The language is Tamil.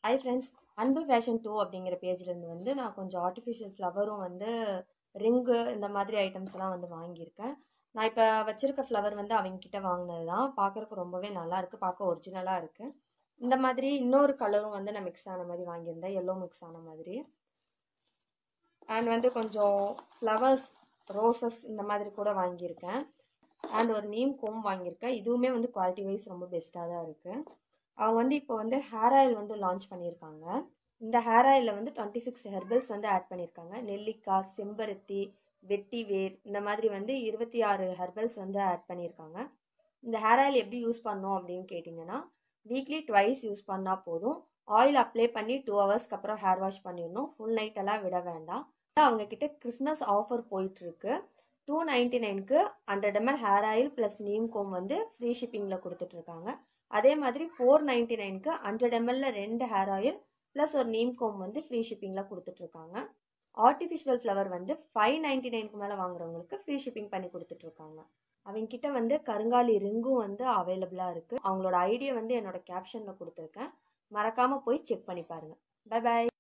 high friends Anbu fashion two அப்படிங்கிற பேஜ்லேருந்து வந்து நான் கொஞ்சம் ஆர்டிஃபிஷியல் ஃப்ளவரும் வந்து ரிங்கு இந்த மாதிரி ஐட்டம்ஸ் எல்லாம் வந்து வாங்கியிருக்கேன் நான் இப்போ வச்சிருக்க ஃப்ளவர் வந்து அவங்கக்கிட்ட வாங்கினது தான் பார்க்குறக்கு ரொம்பவே நல்லா இருக்குது பார்க்க ஒரிஜினலாக இருக்குது இந்த மாதிரி இன்னொரு கலரும் வந்து நான் மிக்ஸ் ஆன மாதிரி வாங்கியிருந்தேன் எல்லோ மிக்ஸ் ஆன மாதிரி அண்ட் வந்து கொஞ்சம் ஃப்ளவர்ஸ் ரோசஸ் இந்த மாதிரி கூட வாங்கியிருக்கேன் அண்ட் ஒரு நீம் கோம் வாங்கியிருக்கேன் இதுவுமே வந்து குவாலிட்டி வைஸ் ரொம்ப பெஸ்ட்டாக தான் இருக்குது அவங்க வந்து இப்போ வந்து ஹேர் ஆயில் வந்து லான்ச் பண்ணியிருக்காங்க இந்த ஹேர் ஆயிலில் வந்து டுவெண்ட்டி சிக்ஸ் ஹெர்பல்ஸ் வந்து ஆட் பண்ணியிருக்காங்க நெல்லிக்காய் செம்பருத்தி வெட்டி வேர் இந்த மாதிரி வந்து இருபத்தி ஆறு ஹெர்பல்ஸ் வந்து ஆட் பண்ணியிருக்காங்க இந்த ஹேர் ஆயில் எப்படி யூஸ் பண்ணோம் அப்படின்னு கேட்டிங்கன்னா வீக்லி ட்வைஸ் யூஸ் பண்ணால் போதும் ஆயில் அப்ளை பண்ணி டூ ஹவர்ஸ்க்கு அப்புறம் ஹேர் வாஷ் பண்ணிடணும் ஃபுல் நைட் எல்லாம் விட வேண்டாம் அவங்க கிட்ட கிறிஸ்மஸ் ஆஃபர் போயிட்டு இருக்கு டூ நைன்டி நைனுக்கு hundred ML hair oil plus neem comb வந்து ஃப்ரீ ஷிப்பிங்கில் கொடுத்துட்டு இருக்காங்க அதே மாதிரி ஃபோர் நைன்டி நைனுக்கு ஹண்ட்ரட் எம்எல்ல ரெண்டு ஹேர் ஆயில் ப்ளஸ் ஒரு நீம் கோம் வந்து ஃப்ரீ ஷிப்பிங்கில் கொடுத்துட்ருக்காங்க ஆர்டிஃபிஷியல் ஃப்ளவர் வந்து ஃபைவ் நைன்டி நைனுக்கு மேலே வாங்குறவங்களுக்கு ஃப்ரீ ஷிப்பிங் பண்ணி கொடுத்துட்ருக்காங்க அவங்க கிட்ட வந்து கருங்காலி ரிங்கும் வந்து அவைலபிளாக இருக்குது அவங்களோட ஐடியா வந்து என்னோட கேப்ஷனில் கொடுத்துருக்கேன் மறக்காமல் போய் செக் பண்ணி பாருங்கள் பை பாய்